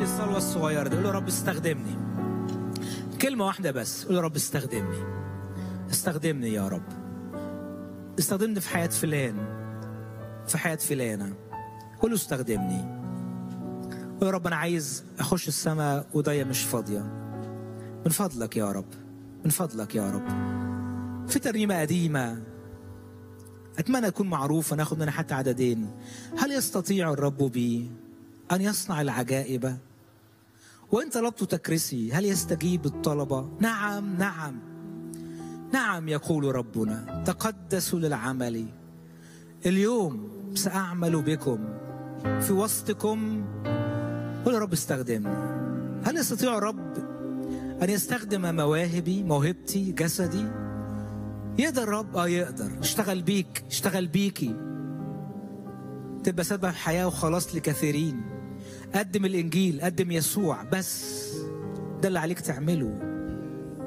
صلي الصلوه الصغيره دي قول له رب استخدمني كلمه واحده بس قول له رب استخدمني استخدمني يا رب استخدمني في حياه فلان في حياه فلانه قول له استخدمني قول يا رب انا عايز اخش السماء وداية مش فاضيه من فضلك يا رب من فضلك يا رب في ترنيمه قديمه اتمنى تكون معروفه ناخد منها حتى عددين هل يستطيع الرب بي ان يصنع العجائب وان طلبت تكرسي هل يستجيب الطلبه نعم نعم نعم يقول ربنا تقدسوا للعمل اليوم ساعمل بكم في وسطكم قل يا رب استخدمني هل يستطيع الرب ان يستخدم مواهبي موهبتي جسدي يقدر الرب اه يقدر اشتغل بيك اشتغل بيكي تبقى سبب حياه وخلاص لكثيرين قدم الانجيل قدم يسوع بس ده اللي عليك تعمله